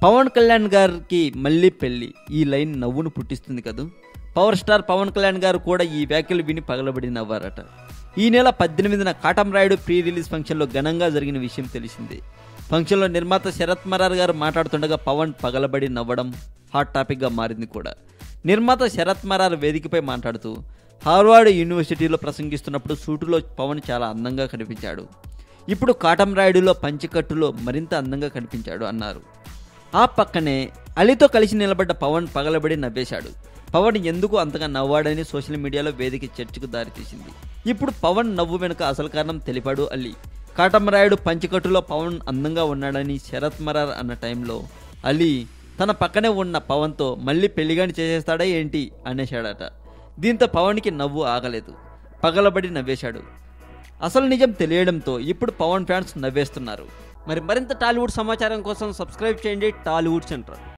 పవన్ కళ్యాణ్ గారికి మళ్ళీ పెళ్ళి ఈ లైన్ నవ్వును పుట్టిస్తుంది కదూ పవర్ స్టార్ పవన్ కళ్యాణ్ గారు కూడా ఈ వ్యాఖ్యలు విని పగలబడి నవ్వారట ఈ నెల పద్దెనిమిదిన కాటం రాయుడు ప్రీ రిలీజ్ ఫంక్షన్లో ఘనంగా జరిగిన విషయం తెలిసిందే ఫంక్షన్లో నిర్మాత శరత్ మరార్ గారు మాట్లాడుతుండగా పవన్ పగలబడి నవ్వడం హాట్ టాపిక్గా మారింది కూడా నిర్మాత శరత్ మరార్ వేదికపై మాట్లాడుతూ హార్వర్డ్ యూనివర్సిటీలో ప్రసంగిస్తున్నప్పుడు సూటులో పవన్ చాలా అందంగా కనిపించాడు ఇప్పుడు కాటం రాయుడులో పంచికట్టులో మరింత అందంగా కనిపించాడు అన్నారు ఆ పక్కనే అలీతో కలిసి నిలబడ్డ పవన్ పగలబడి నవ్వేశాడు పవన్ ఎందుకు అంతగా నవ్వాడని సోషల్ మీడియాలో వేదిక చర్చకు దారితీసింది ఇప్పుడు పవన్ నవ్వు వెనుక అసలు కారణం తెలిపాడు అలీ కాటమరాయుడు పంచికట్టులో పవన్ అందంగా ఉన్నాడని శరత్ మరార్ అన్న టైంలో అలీ తన పక్కనే ఉన్న పవన్తో మళ్ళీ పెళ్లిగాని చేసేస్తాడా ఏంటి అనేశాడట దీంతో పవన్కి నవ్వు ఆగలేదు పగలబడి నవ్వేశాడు అసలు నిజం తెలియడంతో ఇప్పుడు పవన్ ఫ్యాన్స్ నవ్వేస్తున్నారు మరి మరింత టాలీవుడ్ సమాచారం కోసం సబ్స్క్రైబ్ చేయండి టాలీవుడ్ సెంటర్